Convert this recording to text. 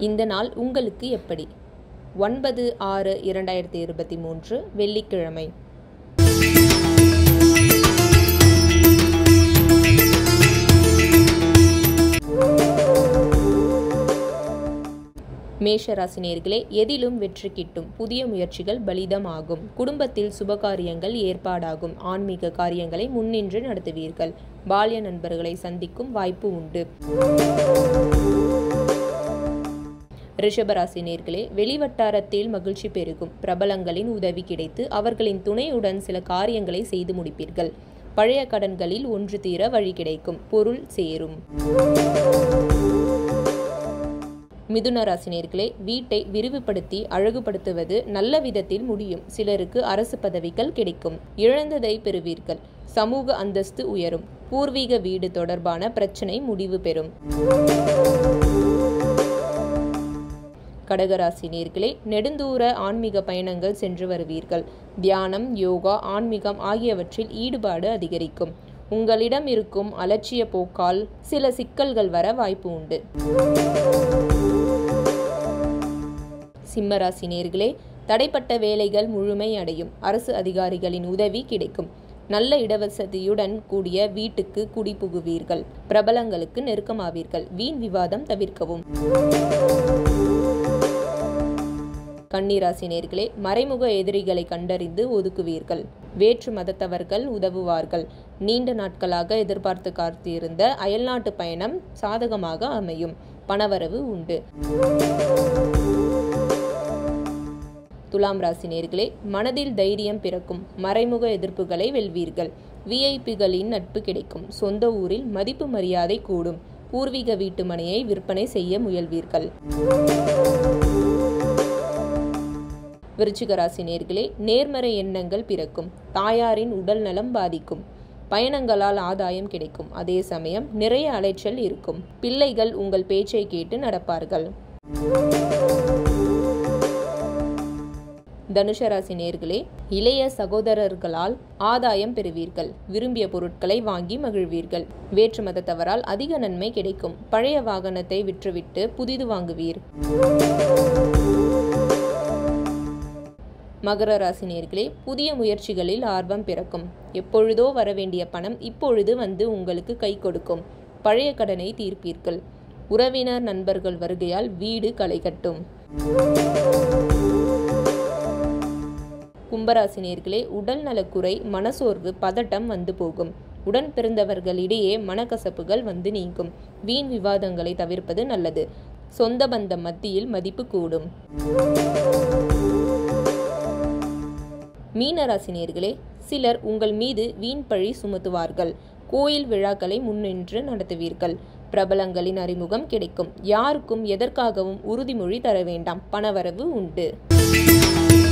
இந்த நாள் உங்களுக்கு எப்படி ஒன்பது ஆறு இரண்டாயிரத்தி இருபத்தி மூன்று வெள்ளிக்கிழமை மேஷராசினியர்களே எதிலும் வெற்றி கிட்டும் புதிய முயற்சிகள் பலிதமாகும் குடும்பத்தில் சுபகாரியங்கள் ஏற்பாடாகும் ஆன்மீக காரியங்களை முன்னின்று நடத்துவீர்கள் பால்ய நண்பர்களை சந்திக்கும் வாய்ப்பு உண்டு ரிஷபராசினியர்களே வெளிவட்டாரத்தில் மகிழ்ச்சி பெருகும் பிரபலங்களின் உதவி கிடைத்து அவர்களின் துணையுடன் சில காரியங்களை செய்து முடிப்பீர்கள் பழைய கடன்களில் ஒன்று தீர வழி கிடைக்கும் பொருள் சேரும் மிதுன ராசினியர்களே வீட்டை விரிவுபடுத்தி அழகுபடுத்துவது நல்ல விதத்தில் முடியும் சிலருக்கு அரசு பதவிகள் கிடைக்கும் இழந்ததை பெறுவீர்கள் சமூக அந்தஸ்து உயரும் பூர்வீக வீடு தொடர்பான பிரச்சனை முடிவு பெறும் கடகராசினியர்களே நெடுந்தூர ஆன்மீக பயணங்கள் சென்று வருவீர்கள் தியானம் யோகா ஆன்மீகம் ஆகியவற்றில் ஈடுபாடு அதிகரிக்கும் உங்களிடம் இருக்கும் அலட்சிய போக்கால் சில சிக்கல்கள் வர வாய்ப்பு உண்டு சிம்மராசினியர்களே தடைப்பட்ட வேலைகள் முழுமை அடையும் அரசு அதிகாரிகளின் உதவி கிடைக்கும் நல்ல இடவசதியுடன் கூடிய வீட்டுக்கு குடிபுகுவீர்கள் பிரபலங்களுக்கு நெருக்கமாவீர்கள் வீண் விவாதம் தவிர்க்கவும் கன்னிராசினியர்களே மறைமுக எதிரிகளை கண்டறிந்து ஒதுக்குவீர்கள் வேற்று மதத்தவர்கள் உதவுவார்கள் நீண்ட நாட்களாக எதிர்பார்த்து காத்திருந்த அயல்நாட்டு பயணம் சாதகமாக அமையும் பணவரவு உண்டு துலாம் ராசினியர்களே மனதில் தைரியம் பிறக்கும் மறைமுக எதிர்ப்புகளை வெல்வீர்கள் விஐபிகளின் நட்பு கிடைக்கும் சொந்த ஊரில் மதிப்பு மரியாதை கூடும் பூர்வீக வீட்டு மனையை விற்பனை செய்ய முயல்வீர்கள் விருச்சிக ராசினியர்களே நேர்மறை எண்ணங்கள் பிறக்கும் தாயாரின் உடல் நலம் பாதிக்கும் பயணங்களால் ஆதாயம் கிடைக்கும் அதே சமயம் நிறைய அலைச்சல் இருக்கும் பிள்ளைகள் உங்கள் பேச்சை கேட்டு நடப்பார்கள் தனுஷராசி நேர்களே இளைய சகோதரர்களால் ஆதாயம் பெறுவீர்கள் விரும்பிய பொருட்களை வாங்கி மகிழ்வீர்கள் வேற்று மதத்தவரால் அதிக நன்மை கிடைக்கும் பழைய வாகனத்தை விற்றுவிட்டு புதிது வாங்குவீர் மகர ராசி நேர்களே புதிய முயற்சிகளில் ஆர்வம் பிறக்கும் எப்பொழுதோ வரவேண்டிய பணம் இப்பொழுது வந்து உங்களுக்கு கை கொடுக்கும் பழைய கடனை தீர்ப்பீர்கள் உறவினர் நண்பர்கள் வருகையால் வீடு களை கட்டும் கும்பராசினியர்களே உடல் நலக்குறை மனசோர்வு பதட்டம் வந்து போகும் உடன் பிறந்தவர்களிடையே மனக்கசப்புகள் வந்து நீங்கும் வீண் விவாதங்களை தவிர்ப்பது நல்லது சொந்த பந்தம் மத்தியில் மதிப்பு கூடும் மீனராசினியர்களே சிலர் உங்கள் மீது வீண் பழி சுமத்துவார்கள் கோயில் விழாக்களை முன்னின்று நடத்துவீர்கள் பிரபலங்களின் அறிமுகம் கிடைக்கும் யாருக்கும் எதற்காகவும் உறுதிமொழி தர வேண்டாம் பணவரவு உண்டு